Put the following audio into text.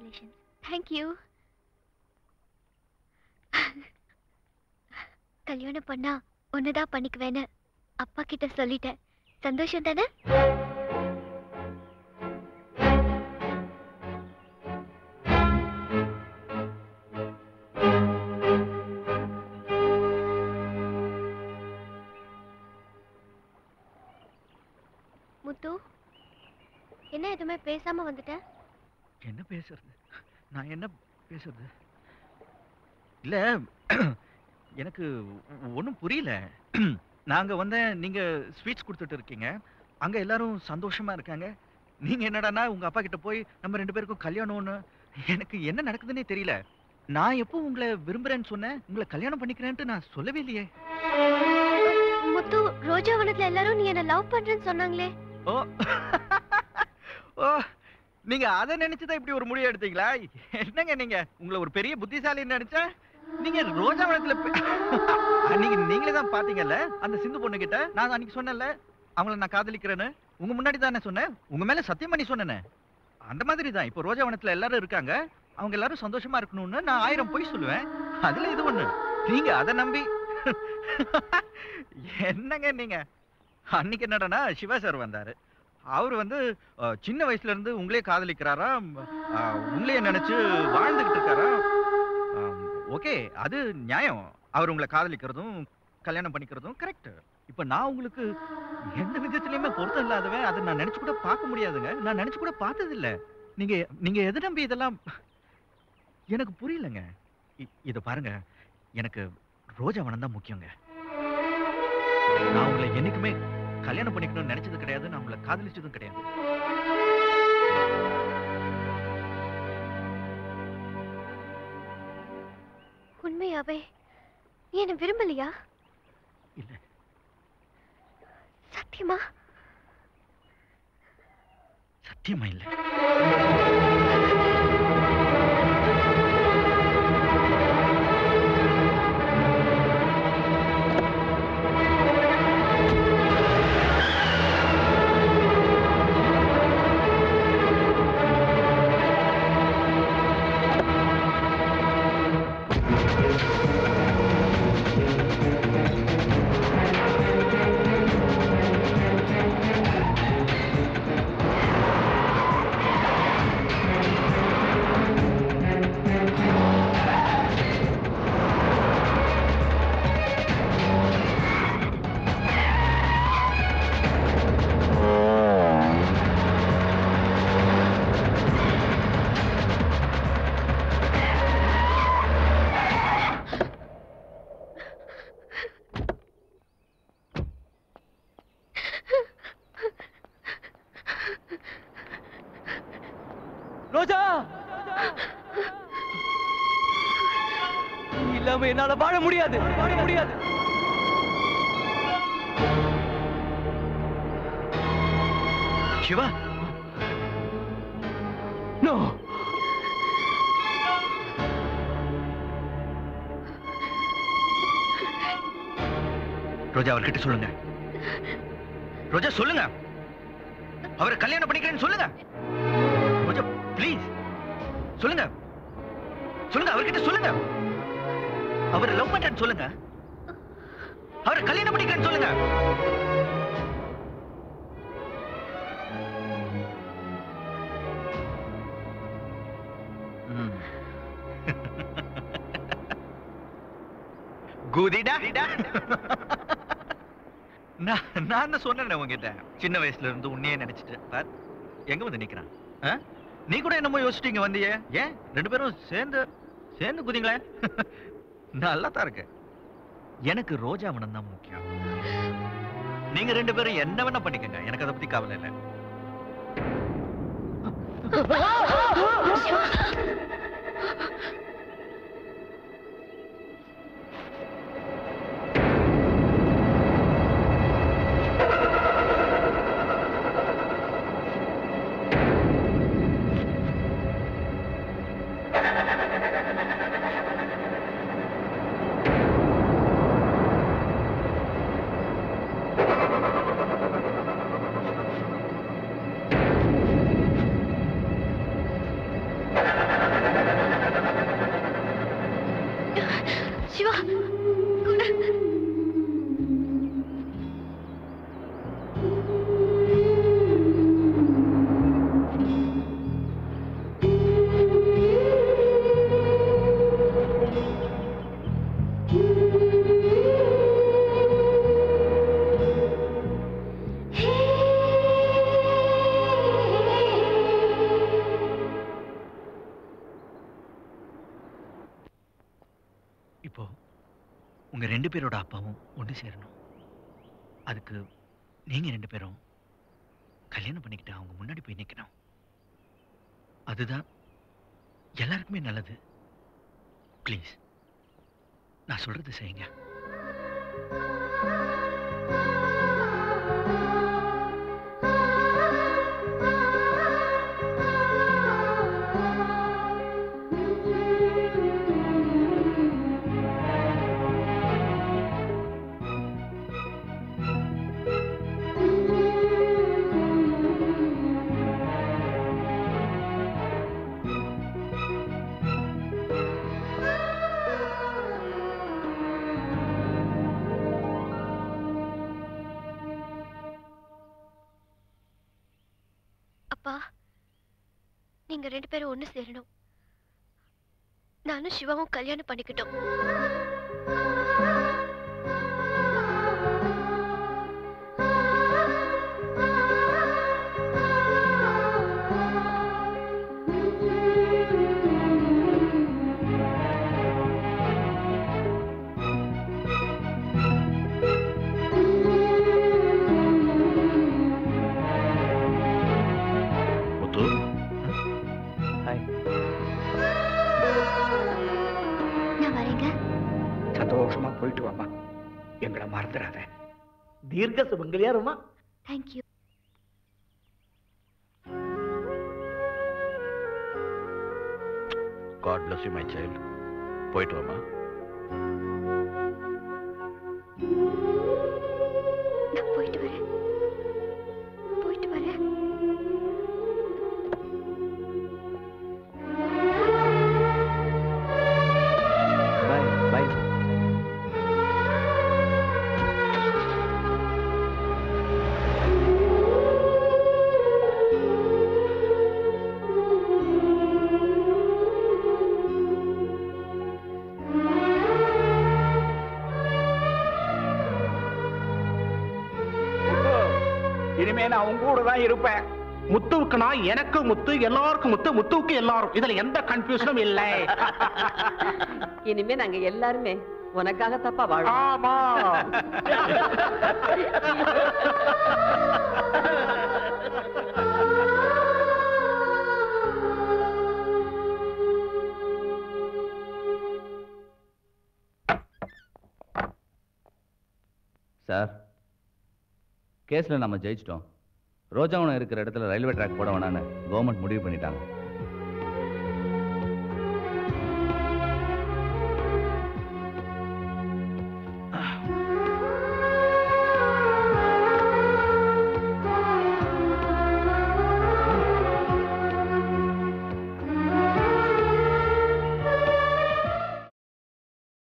Congratulations thank you கல்யாணம் பண்ணா ஒண்ணுதான் பண்ணிக்குவேன்னு அப்பா கிட்ட சொல்லிட்டேன் சந்தோஷம் தானே முத்து என்ன எதுவுமே பேசாம வந்துட்ட என்ன பேசுறது நான் என்ன பேசுறது இல்ல எனக்கு ஒன்றும் புரியல நாங்க வந்தேன் நீங்க ஸ்வீட்ஸ் கொடுத்துட்டு இருக்கீங்க அங்க எல்லாரும் சந்தோஷமா இருக்காங்க நீங்க என்னடான்னா உங்க அப்பா கிட்ட போய் நம்ம ரெண்டு பேருக்கும் கல்யாணம்னு எனக்கு என்ன நடக்குதுன்னே தெரியல நான் எப்போ உங்களை விரும்புறேன்னு சொன்னேன் உங்களை கல்யாணம் பண்ணிக்கிறேன்ட்டு நான் சொல்லவே இல்லையே முத்து ரோஜாவனத்துல எல்லாரும் நீ என்ன லவ் பண்றேன்னு சொன்னாங்களே ஓ ஓ நீங்க அதை நினைச்சுதான் இப்படி ஒரு முடிவு எடுத்தீங்களா என்னங்க நீங்க உங்களை ஒரு பெரிய புத்திசாலின்னு நினைச்சா நீங்க ரோஜாவனத்துல பே- அன்னைக்கு நீங்களே தான் பாத்தீங்கல்ல அந்த சிந்து பொண்ணு கிட்ட நான் அன்னைக்கு சொன்னேன்ல அவங்கள நான் காதலிக்கிறேன்னு உங்க முன்னாடி தானே சொன்னேன் உங்க மேல சத்தியம் பண்ணி சொன்னேனே அந்த மாதிரி தான் இப்போ ரோஜாவனத்துல எல்லாரும் இருக்காங்க அவங்க எல்லாரும் சந்தோஷமா இருக்கணும்னு நான் ஆயிரம் பொய் சொல்லுவேன் அதுல இது ஒண்ணு நீங்க அதை நம்பி என்னங்க நீங்க அன்னைக்கு என்னடனா சிவா சார் வந்தாரு அவர் வந்து அஹ், சின்ன வயசுல இருந்து உங்களே காதலிக்கிறாராம் அஹ், உங்களையே நினைச்சு வாழ்ந்துகிட்டு இருக்காராம் ஓகே அது நியாயம் அவர் உங்களை காதலிக்கிறதும் கல்யாணம் பண்ணிக்கிறதும் கரெக்ட் இப்ப நான் உங்களுக்கு எந்த விதத்திலயுமே பொருத்தம் இல்லாதவன் அதை நான் நினைச்சு கூட பார்க்க முடியாதுங்க நான் நினைச்சு கூட பார்த்தது இல்ல நீங்க நீங்க எதை நம்பி இதெல்லாம் எனக்கு புரியலங்க இ- இத பாருங்க எனக்கு ரோஜாவனம் தான் முக்கியங்க நான் உங்களை என்னைக்குமே கல்யாணம் பண்ணிக்கணும்னு நினைச்சது கிடையாது நான் உங்களை காதலிச்சதும் கிடையாது உண்மையாவே நீ என்ன விரும்பலையா இல்ல சத்தியமா சத்தியமா இல்ல ரோஜா நீ இல்லாம என்னால வாழ முடியாது வாழ முடியாது சிவா நோ ரோஜா அவர்கிட்ட சொல்லுங்க ரோஜா சொல்லுங்க அவரை கல்யாணம் பண்ணிக்கிறேன்னு சொல்லுங்க ரோஜா ப்ளீஸ் சொல்லுங்க சொல்லுங்க அவர்கிட்ட சொல்லுங்க அவரை லவ் பண்றேன்னு சொல்லுங்க அவரை கல்யாணம் பண்ணிக்கிறேன்னு சொல்லுங்க ம். குதிடா நான் நான் தான் சொன்னேன் உங்ககிட்ட சின்ன வயசுல இருந்து உன்னையே நினைச்சிட்டு பார் எங்க வந்து நிக்கிறான் ஆ? நீ கூட என்னமோ யோசிச்சீங்க வந்தியே ஏன் ரெண்டு பேரும் சேர்ந்து சேர்ந்து குதிங்களே நல்லா தான் இருக்கு எனக்கு ரோஜாவனம் தான் முக்கியம் நீங்க ரெண்டு பேரும் என்ன வேணா பண்ணிக்கங்க எனக்கு அதை பத்தி கவலை இல்லை இப்போ உங்க ரெண்டு பேரோட அப்பாவும் ஒன்று சேரணும் அதுக்கு நீங்க ரெண்டு பேரும் கல்யாணம் பண்ணிக்கிட்டு அவங்க முன்னாடி போய் நிக்கணும் அதுதான் எல்லாருக்குமே நல்லது ப்ளீஸ் நான் சொல்றது செய்யுங்க அப்பா நீங்க ரெண்டு பேரும் ஒண்ணு சேரணும் நானும் சிவாவும் கல்யாணம் பண்ணிக்கிட்டோம் முத்து ஹாய் நான் வரேங்க சந்தோஷமா போயிட்டு வாமா எங்களை மறந்துடாத தீர்க்க சுமங்கலியாருமா thank you god bless you my child போயிட்டு வாமா நான் போயிட்டு வரேன் போயிட்டு வரேன் பாய் பாய் இனிமே நான் உங்க கூட தான் இருப்பேன் முத்துவுக்கு நான் எனக்கு முத்து எல்லாருக்கும் முத்து முத்துவுக்கு எல்லாரும் இதுல எந்த கன்ஃபியூஷனும் இல்லை இனிமே நாங்க எல்லாருமே உனக்காக தப்பா வாழோம் ஆமா சார் கேஸில் நம்ம ஜெயிச்சிட்டோம் ரோஜாவனம் இருக்கிற இடத்துல ரயில்வே ட்ராக் போட வேணான்னு கவர்மெண்ட் முடிவு பண்ணிட்டாங்க